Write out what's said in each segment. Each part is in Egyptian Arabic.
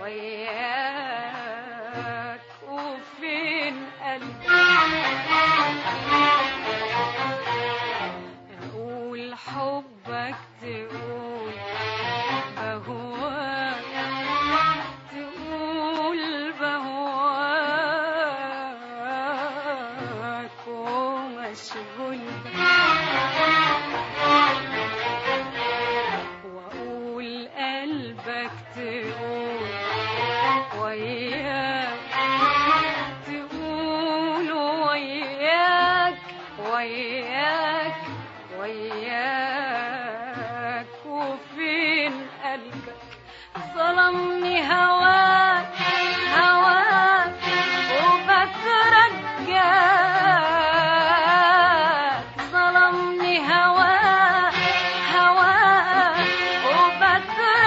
وياك وفين قلبي اقول حبك تقول بهواك تقول بهواك ومشغول واقول قلبك تقول وياك تقول وياك وياك وياك وفين قلبك ظلمني هواك هواك وبترجاك ظلمني هواك هواك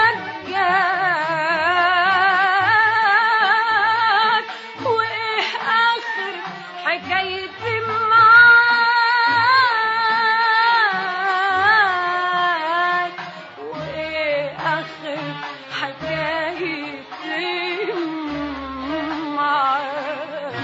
وبترجاك وايه اخر حكايتي معاك وايه اخر حكايتي معاك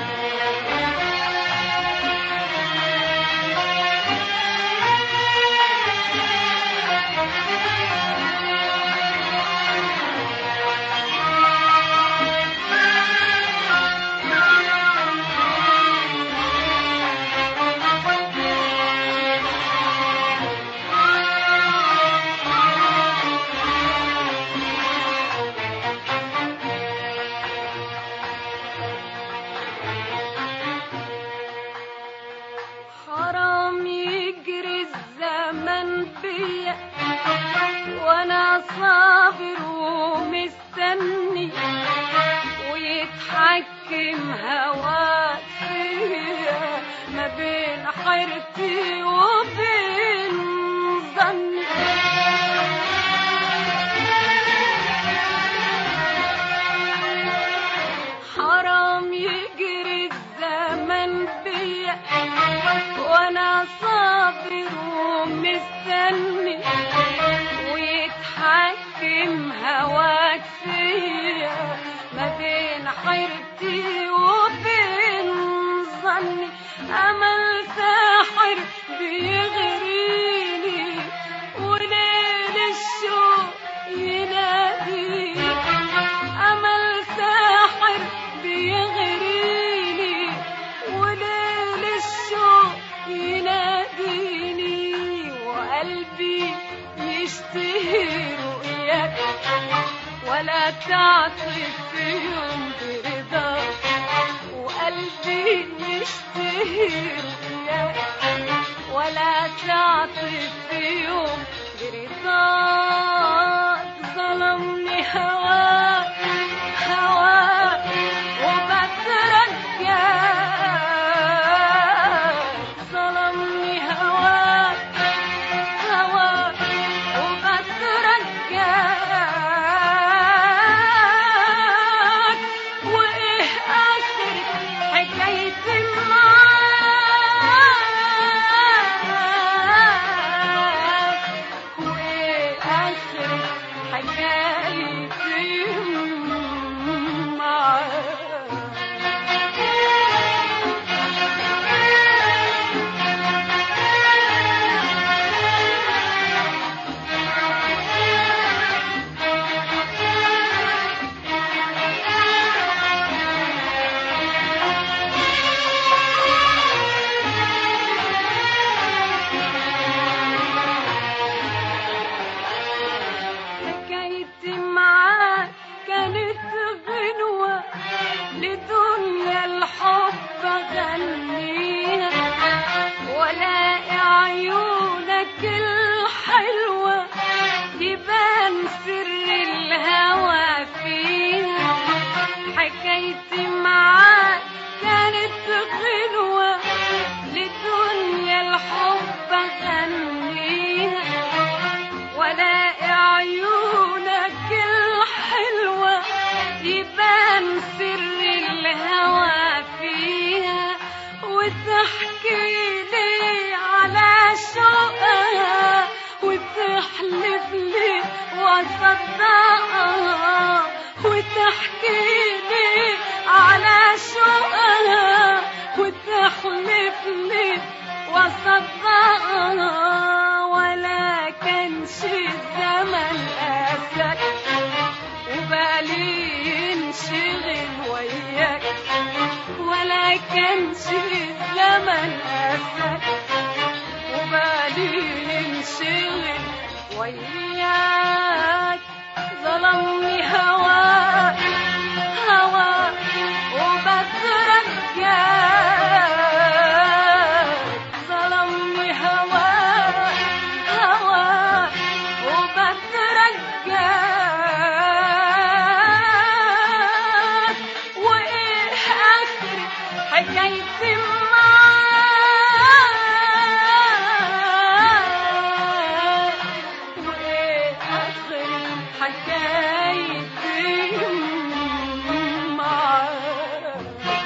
حرام يجري الزمن بيا وانا صابر ومستني ويتحكم هواك فيا ما بين حيرتي وبين ظني حرام يجري الزمن بيا وانا صابر ومستني ويتحكم هواك فيا ما بين حيرتي وبين ظني امل ساحر بيغريني وليل الشوق يناديني امل ساحر بيغريني وليل الشوق يناديني وقلبي يشتهي رؤياك ولا تعطف في يوم برضاك وقلبي يشتهي رؤياك ولا تعطف في يوم برضاك ظلمني هواك هواك وبترجاك ظلمني هواك هواك وبترجاك وايه اخر حكايتي معاك وايه اخر ولا كانش الزمن أسد وبالي ينشغل وياك ظلمني هواك هواك وبترجاك ظلمني هواك هواك وبترجاك وإيه آخر حكايتي معاك وإيه آخر حكايتي معاك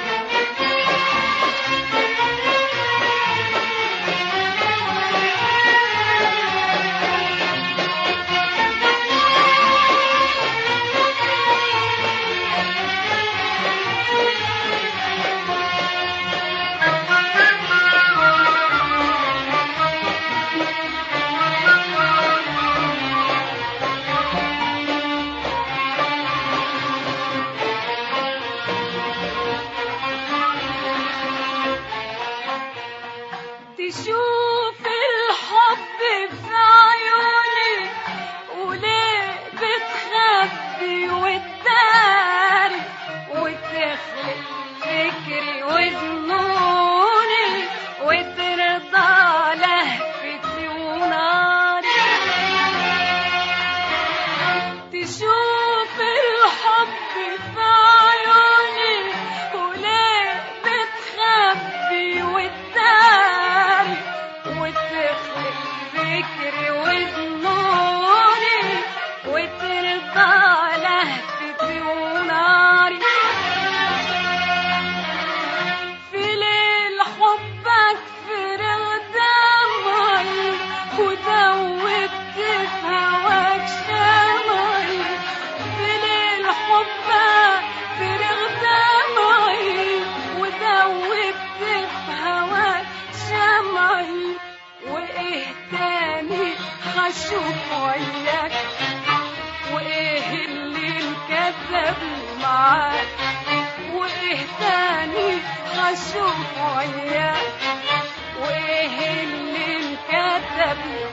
تشوف الحب في عيوني وليه بتخبي وتداري وتخلق فكري وظنوني وترضى لهفتي وناري تشوف الحب في عيوني وليه بتخبي وتداري وتخلق فكري وظنوني وترضى لهفتي وناري في ليل حبك فرغ دمعي ودوبت في هواك شمعي في ليل حبك فرغ دمعي ودوبت في هواك شمعي وايه تاني هشوف وياك وايه اللي انكذب معاك وايه تاني هشوف وياك وايه اللي انكتب